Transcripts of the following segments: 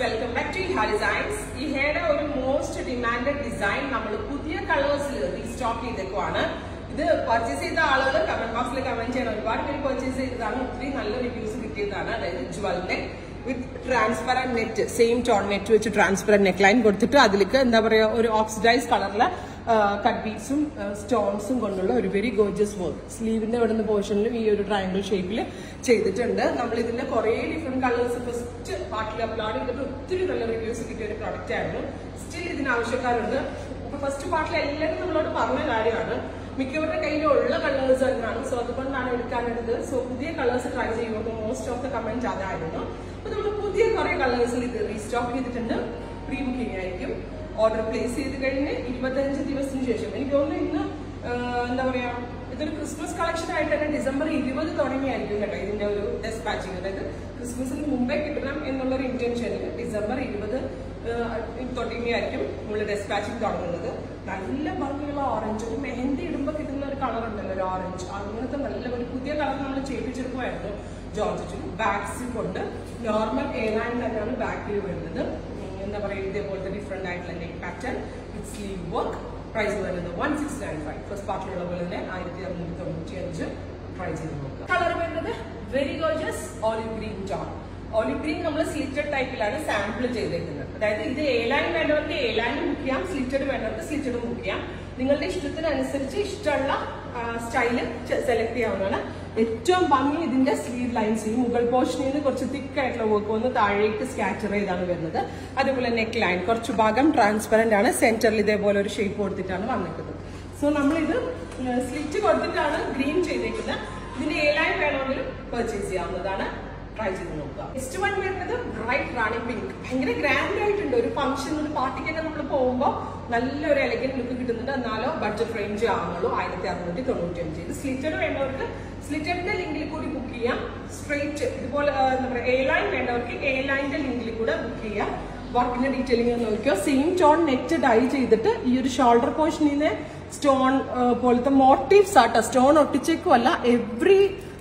welcome back to Iha designs ഇഹയുടെ ഒരു most demanded design നമ്മൾ പുതിയ കളേഴ്സിൽ റീസ്റ്റോക്ക് ചെയ്തേക്കുവാണ് ഇത് പർച്ചേസ് ചെയ്ത ആളുകൾ കമന്റ് ബോക്സിൽ കമന്റ് ചെയ്യണം ഒരുപാട് പേര് പർച്ചേസ് ചെയ്തതാണ് ഒത്തിരി നല്ല റിവ്യൂസ് കിട്ടിയതാണ് അതായത് jewel neck with transparent net same tone net വെച്ച് ട്രാൻസ്പെറന്റ് നെക്ക് ലൈൻ കൊടുത്തിട്ട് അതിലേക്ക് എന്താ പറയാ ഒരു ഓക്സിഡൈസ് കളറിലെ കട്ട് ബീഡ്സും സ്റ്റോൺസും കൊണ്ടുള്ള ഒരു വെരി ഗോർജിയസ് വർക്ക് സ്ലീവിന്റെ ഇവിടുന്ന് പോർഷനിലും ഈ ഒരു ട്രയാങ്കിൾ ഷേപ്പിൽ ചെയ്തിട്ടുണ്ട് നമ്മൾ ഇതിന്റെ കുറെ ഡിഫറെന്റ് കളേഴ്സ് ഫസ്റ്റ് പാർട്ടിൽ അപ്ലോഡ് ചെയ്തിട്ട് ഒത്തിരി നല്ല റിവ്യൂസ് കിട്ടിയ ഒരു പ്രൊഡക്റ്റ് ആയിരുന്നു സ്റ്റിൽ ഇതിന് ആവശ്യക്കാരുണ്ട് അപ്പൊ ഫസ്റ്റ് പാർട്ടിൽ എല്ലാവരും നമ്മളോട് പറഞ്ഞ കാര്യമാണ് മിക്കവരുടെ കയ്യിലുള്ള കളേഴ്സ് തന്നെയാണ് സോ അതുകൊണ്ടാണ് എടുക്കാനെടുത്തത് സോ പുതിയ കളേഴ്സ് ട്രൈ ചെയ്യുമ്പോൾ മോസ്റ്റ് ഓഫ് ദ കമന്റ് അതായിരുന്നു അപ്പൊ നമ്മൾ പുതിയ കുറെ കളേഴ്സിൽ ഇത് റീസ്റ്റോക്ക് ചെയ്തിട്ടുണ്ട് പ്രീ ബുക്കിംഗ് ആയിരിക്കും ഓർഡർ പ്ലേസ് ചെയ്ത് കഴിഞ്ഞ് ഇരുപത്തഞ്ച് ദിവസത്തിന് ശേഷം എനിക്ക് തോന്നുന്നു ഇന്ന് ആഹ്, എന്താ പറയാ ഇതൊരു ക്രിസ്മസ് കളക്ഷൻ ആയിട്ട് തന്നെ ഡിസംബർ ഇരുപത് തുടങ്ങിയായിരിക്കും കേട്ടോ ഇതിന്റെ ഒരു ഡെസ്പാച്ചിങ് അതായത് ക്രിസ്മസിന് മുമ്പേ കിട്ടണം എന്നുള്ള ഒരു ഇന്റൻഷനിൽ ഡിസംബർ ഇരുപത് തുടങ്ങിയായിരിക്കും നമ്മൾ ഡെസ്പാച്ചിങ് തുടങ്ങുന്നത് നല്ല ഭംഗിയുള്ള ഓറഞ്ച് ഒരു മെഹന്തി ഇടുമ്പോൾ കിട്ടുന്ന ഒരു കളർ ഉണ്ടല്ലോ ഒരു ഓറഞ്ച് അങ്ങനത്തെ നല്ല ഒരു പുതിയ കളർ നമ്മൾ ചെയ്യിപ്പിച്ചെടുക്കുമായിരുന്നു ജോർജറ്റിന് ബാക്സ് കൊണ്ട് നോർമൽ എയർലൈൻ തന്നെയാണ് ബാക്കിൽ വരുന്നത് ഉം, എന്താ പറയുക ഇതേപോലത്തെ ഡിഫറെന്റ് ആയിട്ടുള്ള neck pattern with sleeve work price വരുന്നത് one six nine five first പാർട്ടിലുള്ള പോലെ തന്നെ ആയിരത്തി അറുന്നൂറ്റി തൊണ്ണൂറ്റി അഞ്ച് ട്രൈ ചെയ്ത് നോക്കുക കളർ വരുന്നത് very gorgeous olive green tone olive green നമ്മൾ സ്ലിറ്റഡ് ടൈപ്പിലാണ് സാമ്പിൾ ചെയ്തേക്കുന്നത് അതായത് ഇത് എ ലൈൻ വേണ്ടവർക്ക് എ ലൈനും ബുക്ക് ചെയ്യാം സ്ലിറ്റഡ് വേണ്ടവർക്ക് സ്ലിറ്റഡ് ബുക്ക് ചെയ്യാം നിങ്ങളുടെ ഇഷ്ടത്തിനനുസരിച്ച് ഇഷ്ടമുള്ള സ്റ്റൈല് സെലക്ട് ചെയ്യാവുന്നതാണ് ഏറ്റവും ഭംഗി ഇതിന്റെ സ്ലീവ് ലൈൻസ് ഈ മുകൾ പോർഷനിൽ നിന്ന് കുറച്ച് തിക്ക് ആയിട്ടുള്ള വർക്ക് വന്ന് താഴേക്ക് സ്കാറ്റർ ചെയ്താണ് വരുന്നത് അതുപോലെ നെക്ക് ലൈൻ കുറച്ച് ഭാഗം ട്രാൻസ്പെറന്റ് ആണ് സെന്ററിൽ ഇതേപോലെ ഒരു ഷേപ്പ് കൊടുത്തിട്ടാണ് വന്നിട്ടുള്ളത് സോ നമ്മളിത് സ്ലിറ്റ് കൊടുത്തിട്ടാണ് ഗ്രീൻ ചെയ്തേക്കുന്നത് ഇതിന്റെ എ ലൈൻ വേണമെങ്കിലും പർച്ചേസ് ചെയ്യാവുന്നതാണ് ട്രൈ ചെയ്ത് നോക്കുക നെക്സ്റ്റ് വൺ വരുന്നത് ബ്രൈറ്റ് റാണി പിങ്ക് ഭയങ്കര ഗ്രാൻഡ് ആയിട്ടുണ്ട് ഒരു ഫംഗ്ഷൻ ഒരു പാർട്ടിക്കൊക്കെ നമ്മൾ പോകുമ്പോൾ നല്ലൊരു എലഗന്റ് ലുക്ക് കിട്ടുന്നുണ്ട് എന്നാലോ ബഡ്ജറ്റ് റേഞ്ച് ആവുന്നുള്ളൂ ആയിരത്തി അറുന്നൂറ്റി തൊണ്ണൂറ്റി അഞ്ച് ഇത് സ്ലിറ്റഡ് വേണ്ടവർക്ക് സ്ലിറ്റഡിന്റെ ലിങ്കിൽ കൂടി ബുക്ക് ചെയ്യാം സ്ട്രെയിറ്റ് ഇതുപോലെ ആ, എന്താ പറയുക എ ലൈൻ വേണ്ടവർക്ക് എ ലൈനിന്റെ ലിങ്കിൽ കൂടെ ബുക്ക് ചെയ്യാം വർക്കിന്റെ ഡീറ്റെയിലിംഗ് നോക്കിയോ സെയിം ടോൺ നെറ്റ് ഡൈ ചെയ്തിട്ട് ഈ ഒരു ഷോൾഡർ പോർഷനിൽ നിന്ന് സ്റ്റോൺ പോലത്തെ മോട്ടീവ്സ് ആട്ടോ സ്റ്റോൺ ഒട്ടിച്ചേക്കുമല്ല എവ്രി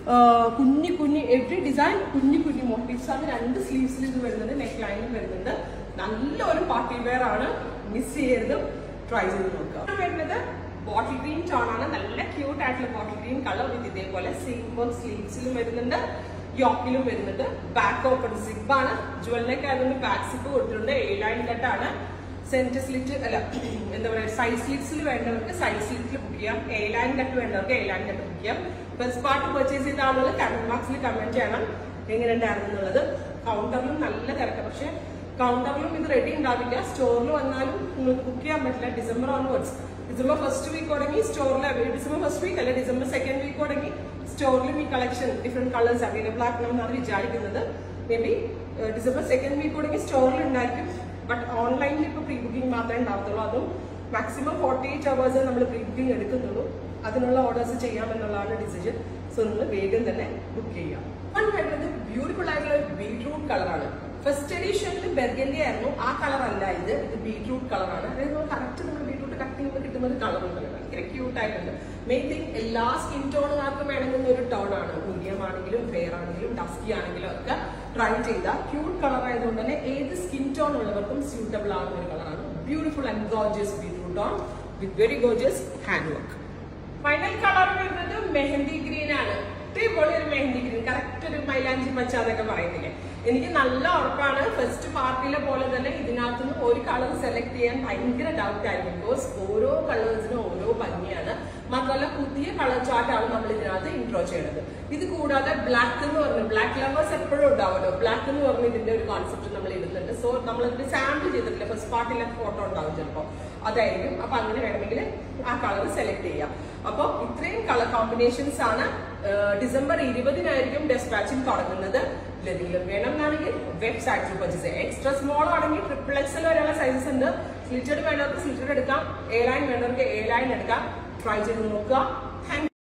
കുഞ്ഞി കുഞ്ഞി എവ്രി ഡിസൈൻ കുഞ്ഞി കുഞ്ഞി മോട്ടീവ്സ് ആണ് രണ്ട് സ്ലീവ്സിൽ ഇത് വരുന്നത് നെക്ക് ലൈനും വരുന്നുണ്ട് നല്ലൊരു പാർട്ടി വെയർ ആണ് മിസ് ചെയ്യരുത് ട്രൈ ചെയ്ത് നോക്കുക ഇത് വരുന്നത് ബോട്ടിൽ ഗ്രീൻ ടോൺ ആണ് നല്ല ക്യൂട്ട് ആയിട്ടുള്ള ബോട്ടിൽ ഗ്രീൻ കളർ വിത്ത് ഇതേപോലെ സെയിം വർക്ക് സ്ലീവ്സിലും വരുന്നുണ്ട് യോക്കിലും വരുന്നുണ്ട് ബാക്ക് ഓപ്പൺ സിബ് ആണ് ജ്വല്ലൊക്കെ ആയതുകൊണ്ട് ബാക്ക് സിബ് കൊടുത്തിട്ടുണ്ട് എ ലൈൻ കട്ടാണ് സെന്റർ സ്ലിറ്റ് അല്ല എന്താ പറയുക സൈഡ് സ്ലിറ്റ്സിൽ വേണ്ടവർക്ക് സൈഡ് സ്ലിറ്റിൽ ബുക്ക് ചെയ്യാം എ ലൈൻ കട്ട് വേണ്ടവർക്ക് എ ലൈൻ കട്ട് ബുക്ക് ചെയ്യാം ഫസ്റ്റ് പാർട്ട് പർച്ചേസ് ചെയ്ത ആളുകൾ കമന്റ് ബോക്സിൽ കമന്റ് ചെയ്യണം എങ്ങനെയുണ്ടായിരുന്നു എന്നുള്ളത് കൗണ്ടറിലും നല്ല തിരക്ക് പക്ഷെ കൗണ്ടറിലും ഇത് റെഡി ഉണ്ടാവില്ല സ്റ്റോറിൽ വന്നാലും നിങ്ങൾക്ക് ബുക്ക് ചെയ്യാൻ പറ്റില്ല December onwards December first week തുടങ്ങി സ്റ്റോറിൽ ഡിസംബർ ഫസ്റ്റ് വീക്ക് അല്ല ഡിസംബർ സെക്കൻഡ് വീക്ക് തുടങ്ങി സ്റ്റോറിലും ഈ കളക്ഷൻ ഡിഫറെന്റ് കളേഴ്സ് അവൈലബിൾ ആക്കണമെന്നാണ് വിചാരിക്കുന്നത് maybe December second week തുടങ്ങി സ്റ്റോറിൽ ഉണ്ടായിരിക്കും ബട്ട് ഓൺലൈനിൽ ഇപ്പോൾ പ്രീ ബുക്കിംഗ് മാത്രമേ ഉണ്ടാവത്തുള്ളൂ അതും മാക്സിമം ഫോർട്ടി എയ്റ്റ് അവേഴ്സ് നമ്മൾ പ്രീ ബുക്കിംഗ് എടുക്കുന്നുള്ളൂ അതിനുള്ള ഓർഡേഴ്സ് ചെയ്യാമെന്നുള്ളതാണ് ഡിസിഷൻ സോ നിങ്ങൾ വേഗം തന്നെ ബുക്ക് ചെയ്യാം വൺ വരുന്നത് ബ്യൂട്ടിഫുൾ ആയിട്ടുള്ള ഒരു ബീട്രൂട്ട് കളറാണ് ഫസ്റ്റ് എഡീഷനിൽ ബെർഗൻഡി ആയിരുന്നു ആ കളർ അല്ല ഇത് ഇത് ബീട്രൂട്ട് കളറാണ് അതായത് കറക്റ്റ് നമ്മൾ ബീട്രൂട്ട് കട്ട് ചെയ്യുമ്പോൾ കിട്ടുന്ന ഒരു കളർ ഉണ്ടല്ലോ ഭയങ്കര ക്യൂട്ട് ആയിട്ടുണ്ട് മെയിൻ തിങ് എല്ലാ സ്കിൻ ടോണുകാർക്കും വേണമെന്ന ഒരു ടോൺ ആണ് മീഡിയം ആണെങ്കിലും ഫെയർ ആണെങ്കിലും ഡസ്കി ആണെങ്കിലും ഒക്കെ ട്രൈ ചെയ്ത ക്യൂട്ട് കളർ ആയതുകൊണ്ട് തന്നെ ഏത് സ്കിൻ ടോൺ ഉള്ളവർക്കും സ്യൂട്ടബിൾ ആകുന്ന ഒരു കളറാണ് beautiful and gorgeous beetroot tone with very gorgeous hand work final colour വരുന്നത് മെഹന്തി ഗ്രീൻ ആണ് ഇതേപോലെ ഒരു മെഹന്തി ഗ്രീൻ കറക്റ്റ് ഒരു മൈലാഞ്ചി മച്ച അതൊക്കെ പറയുന്നില്ലേ എനിക്ക് നല്ല ഉറപ്പാണ് ഫസ്റ്റ് പാർട്ടിയിലെ പോലെ തന്നെ ഇതിനകത്തുനിന്ന് ഒരു കളർ സെലക്ട് ചെയ്യാൻ ഭയങ്കര ഡൗട്ട് ആയിരിക്കും ബിക്കോസ് ഓരോ കളേഴ്സിനും ഓരോ ഭംഗിയാണ് മാത്രമല്ല പുതിയ കളർ ചാർട്ടാണ് നമ്മൾ ഇതിനകത്ത് ഇൻട്രോ ചെയ്യുന്നത് ഇത് കൂടാതെ ബ്ലാക്ക് എന്ന് പറഞ്ഞു ബ്ലാക്ക് ലവേഴ്സ് എപ്പോഴും ഉണ്ടാവുമല്ലോ ബ്ലാക്ക് എന്ന് പറഞ്ഞ ഇതിന്റെ ഒരു കോൺസെപ്റ്റ് നമ്മൾ ഇടുന്നുണ്ട് സോ നമ്മൾ ഇതിന് സാമ്പിൾ ചെയ്തിട്ടില്ല ഫസ്റ്റ് പാർട്ടിയിലെ ഫോട്ടോ ഉണ്ടാവും ചിലപ്പോൾ അതായിരിക്കും അപ്പൊ അങ്ങനെ വേണമെങ്കിൽ ആ കളർ സെലക്ട് ചെയ്യാം അപ്പോൾ ഇത്രയും കളർ കോമ്പിനേഷൻസ് ആണ് ഏഹ്, ഡിസംബർ ഇരുപതിനായിരിക്കും ഡെസ്പാച്ചിങ് തുടങ്ങുന്നത് ഇതിലെന്തെങ്കിലും വേണം എന്നാണെങ്കിൽ വെബ്സൈറ്റിൽ പർച്ചേസ് ചെയ്യാം എക്സ്ട്രാ സ്മോൾ ആണെങ്കിൽ ട്രിപ്പിൾ എക്സൽ വരെയുള്ള സൈസസ് ഉണ്ട് സ്ലിറ്റഡ് വേണ്ടവർക്ക് സ്ലിറ്റഡ് എടുക്കാം എ ലൈൻ വേണ്ടവർക്ക് എ ലൈൻ എടുക്കാം ട്രൈ ചെയ്ത് നോക്കുക താങ്ക്